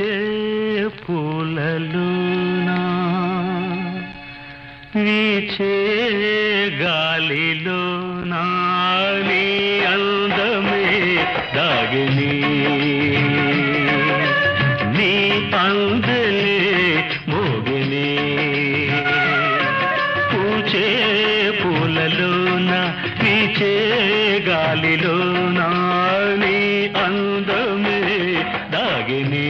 పూచే పూలలోనా వీచే గాలిలోనా నీ అందమే దాగిని నీ అందలే మోగిని పూచే పూలలోన వీచే గాలిలోన నీ అందమే దాగిని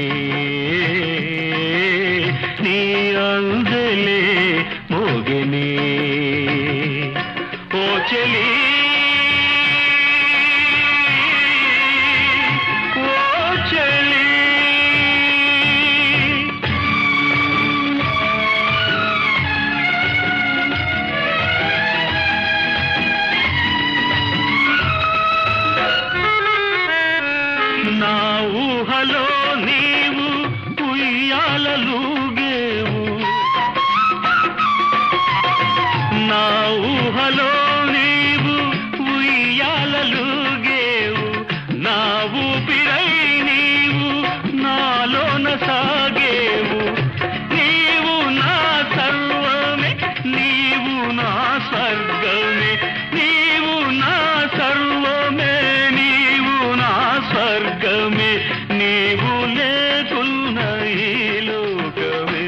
నీ అందలే మోగిని ఓ చెలి ఓ చెలి నా ఊహలో నీవు ఉయ్యాలలుగేవు నా ఊహలో నీవు ఉయ్యాలలుగేవు నా ఊపిరై నీవు నాలోన సాగేవు నీవు నా సర్వమే నీవు నా స్వర్గమే నీవు నా సర్వమే నీవు నా స్వర్గమే నీవు లేకున్న ఈ లోకమే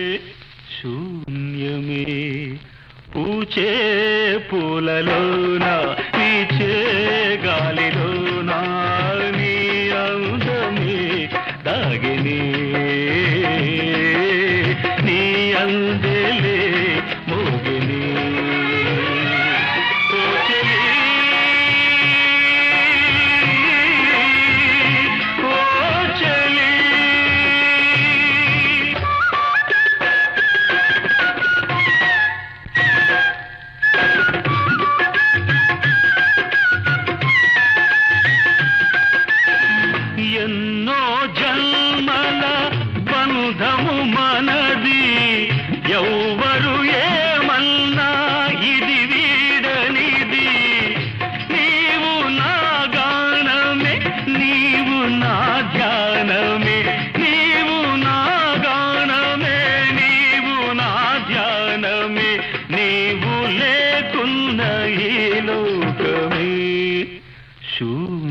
శూన్యమే పూచే పూలలోన పీచే గాలిలోన నీ అందమే దాగిని నీ అందలే మోగిని ఓ చెలి, ఓ చెలి ఎన్నో జన్మల బంధము మనది ఎవ్వరు ఏమన్నా ఇది వీడనిది నీవు నా గానమే నీవు నా ధ్యానమే నీవు నా గానమే నీవు నా ధ్యానమే నీవు లేకున్న ఈ లోకమే శూ